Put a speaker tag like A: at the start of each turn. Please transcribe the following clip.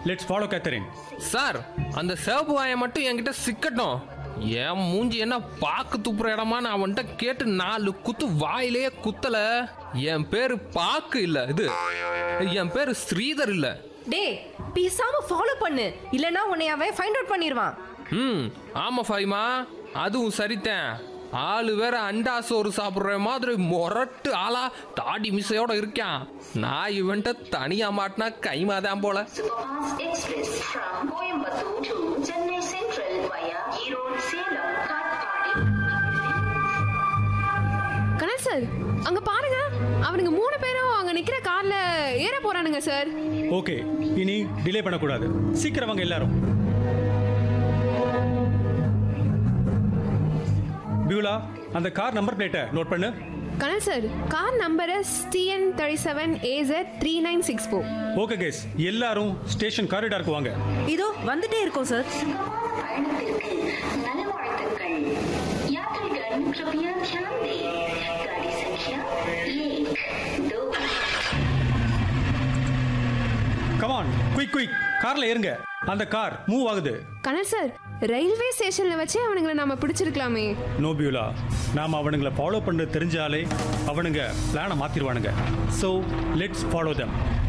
A: Let's follow Catherine
B: sir அந்த சிவப்பு வாயை மட்டும் என்கிட்ட சிக்கட்டும் என் மூஞ்சி என்ன பாக்கு துப்புற இடமா நான் அவன்கிட்ட கேட்டு நாலு குத்து வாயிலேயே குத்தல என் பேரு பாக்கு இல்ல இது என் பேரு ஸ்ரீதர் இல்ல
C: டேய் பேசாம ஃபாலோ பண்ணு இல்லனா உன்னை அவன் ஃபைண்ட் அவுட் பண்ணிடுவான்
B: ம் ஆமா ஃபைமா அதுவும் சரித்தேன் ஆளு வேற அண்டா சோறு சாப்பிடுற மாதிரி மொரட்டு ஆளா தாடி மிசையோட இருக்கான் நான் இவன்ட்ட தனியா மாட்டினா கைமாதான் போல
D: Superfast Express from Coimbatore to Chennai Central via Erode, Salem, Katpadi.
E: Ganesh sir அங்க பாருங்க அவனுங்க மூணு பேரும் அங்க நிக்கிற கார்ல ஏற போறானுங்க சார்
A: ஓகே இனி டிலே பண்ணக்கூடாது சீக்கிரம் வாங்க எல்லாரும் பியூலா அந்த கார் நம்பர் பிளேட்டை நோட் பண்ணு
E: Ganesh sir car number TN thirty seven A Z three nine six four
A: okay கேஸ் எல்லாரும் ஸ்டேஷன் காரிடாருக்கு வாங்க
C: இதோ வந்துட்டே இருக்கோம் சார்
D: सुगम பயணத்திற்கு நல்வாழ்த்துக்கள் யாத்ரிகன் कृपया ध्यान दें गाड़ी संख्या एक दो
A: கமான் குயிக் குயிக் கார்ல ஏறுங்க அந்த கார் மூவ் ஆகுது
E: கணேஷ் சார் ரயில்வே ஸ்டேஷன்ல வச்சே அவனுங்களை நாம பிடிச்சிருக்கலாமே
A: நோ பியூலா நாம அவனுங்களை ஃபாலோ பண்ண தெரிஞ்சாலே அவனுங்க பிளானை மாத்திருவானுங்க ஸோ லெட்ஸ் ஃபாலோ தம்